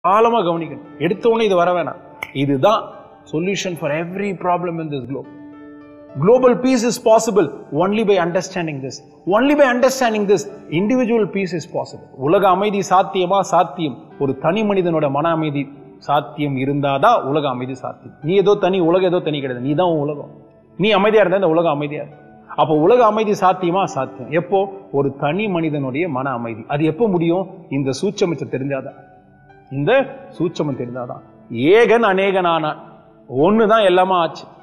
ஆழமா கவனிக்கணும் எடுத்த உடனே இது வர வேணாம் இதுதான் solution for every problem in this globe Global peace is possible only by understanding this. Only by understanding this, individual peace is possible. உலக அமைதி சாத்தியமா சாத்தியம் ஒரு தனி மனிதனோட மன அமைதி சாத்தியம் இருந்தாதான் உலக அமைதி சாத்தியம் நீ ஏதோ தனி உலகம் ஏதோ தனி கிடையாது நீ தான் உன் உலகம் நீ அமைதியா இருந்தா இந்த உலகம் அமைதியா இருக்கும் அப்போ உலக அமைதி சாத்தியமா சாத்தியம் எப்போ ஒரு தனி மனிதனுடைய மன அமைதி அது எப்போ முடியும் இந்த சூட்சமத்தை தெரிஞ்சாதான் இந்த சூட்சமம் தெரிஞ்சாதான் ஏகன் அநேகனானான் ஒண்ணுதான் எல்லாமே ஆச்சு